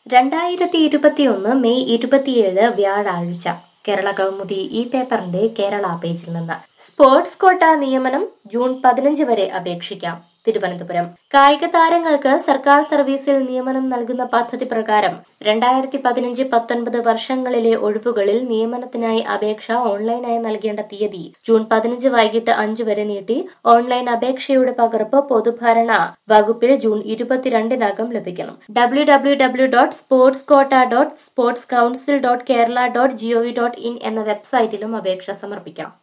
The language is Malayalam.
രണ്ടായിരത്തി ഇരുപത്തിയൊന്ന് മെയ് ഇരുപത്തിയേഴ് വ്യാഴാഴ്ച കേരള കൗമുദി ഈ പേപ്പറിന്റെ കേരള പേജിൽ നിന്ന് സ്പോർട്സ് കോട്ട നിയമനം ജൂൺ പതിനഞ്ച് വരെ അപേക്ഷിക്കാം തിരുവനന്തപുരം കായിക താരങ്ങൾക്ക് സർക്കാർ സർവീസിൽ നിയമനം നൽകുന്ന പദ്ധതി പ്രകാരം രണ്ടായിരത്തി പതിനഞ്ച് പത്തൊൻപത് വർഷങ്ങളിലെ ഒഴിവുകളിൽ നിയമനത്തിനായി അപേക്ഷ ഓൺലൈനായി നൽകേണ്ട തീയതി ജൂൺ പതിനഞ്ച് വൈകിട്ട് അഞ്ചു വരെ നീട്ടി ഓൺലൈൻ അപേക്ഷയുടെ പകർപ്പ് പൊതുഭരണ വകുപ്പിൽ ജൂൺ ഇരുപത്തിരണ്ടിനകം ലഭിക്കണം W W W dot sports quota dot sports council dot Kerala dot G O V dot in എന്ന വെബ്സൈറ്റിലും അപേക്ഷ സമർപ്പിക്കണം